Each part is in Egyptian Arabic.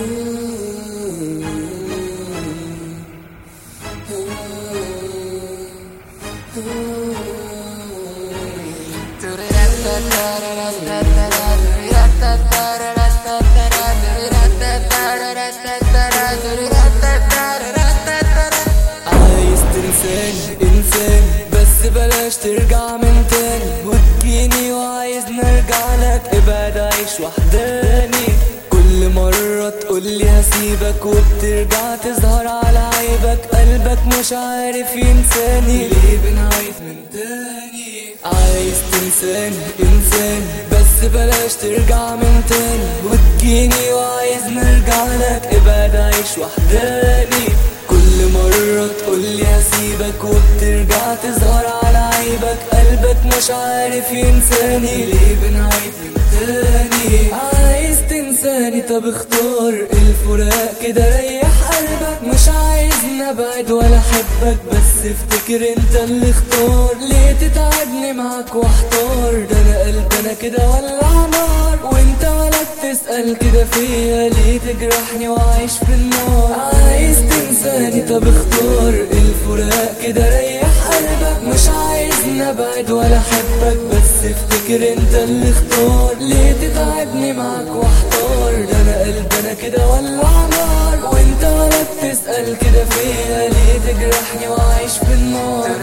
عايز تنساني انساني بس بلاش ترجع من تاني وتجيني وعايز نرجع لك ابعد عيش وحداني كل مرة تقولي هسيبك وبترجع تظهر على عيبك قلبك مش عارف ينساني ليه بنعيد من تاني عايز تنساني انساني بس بلاش ترجع من تاني وتجيني وعايز نرجع لك ابعد عيش وحداني كل مرة تقولي هسيبك وبترجع تظهر على عيبك قلبك مش عارف ينساني ليه بنعيد من تاني عايز تنساني طب اختار الفراق كده ريح قلبك مش عايز نبعد ولا احبك بس افتكر انت اللي اختار ليه تتعبني معاك واحتار ده انا قلبي انا كده ولع نار وانت ولا تسأل كده فيا ليه تجرحني وعايش في النار عايز تنساني طب اختار الفراق كده ريح قلبك مش عايز نبعد ولا احبك بس افتكر انت اللي اختار ليه تتعبني معاك واحتار ده انا قلبي انا كده ولع نار وانت ولا بتسأل كده فيا ليه تجرحني وعايش في النار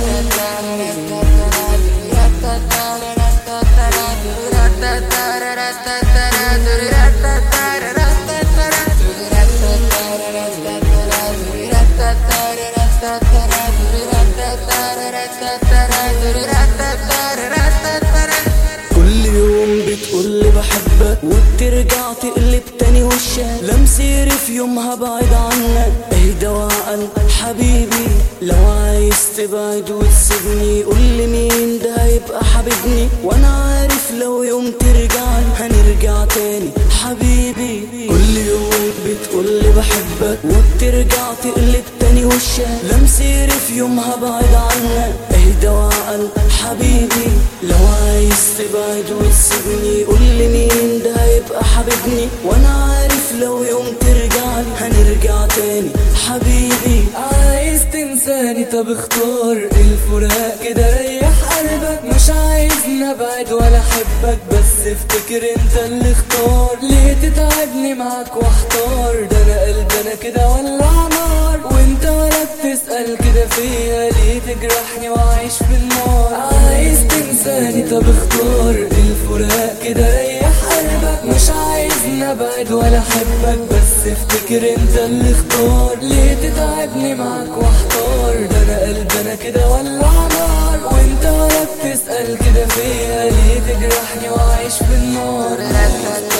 كل يوم بتقولي بحبك وبترجع تقلب تاني وشك لمسيري في يومها بعيد عنك اهدى وعقل حبيبي لو عايز تبعد وتسيبني قولي مين ده هيبقى حبيبني وانا عارف لو يوم ترجع هنرجع تاني حبيبي كل يوم بتقولي بحبك وبترجع تقلب تاني وشك لمسيري في يومها بعيد عنك اهدى وعقل حبيبي لو عايز تبعد وتسيبني قولي مين ده هيبقى حبيبني وانا عارف لو يوم ترجع هنرجع تاني حبيبي عايز تنساني طب اختار الفراق كده ريح قلبك مش عايز نبعد ولا احبك بس افتكر انت اللي اختار ليه تتعبني معاك واحتار ده انا قلبي انا كده ولع نار وانت ولا بتسأل كده فيا ليه تجرحني وعايش في النار عايز تنساني طب اختار الفراق كده ريح قلبك مش عايز نبعد ولا احبك بس افتكر انت اللي اختار ليه تتعبني معاك واحتار ده انا قلبي انا كده ولع نار وانت ولا بتسأل كده فيا ليه تجرحني وعايش في النار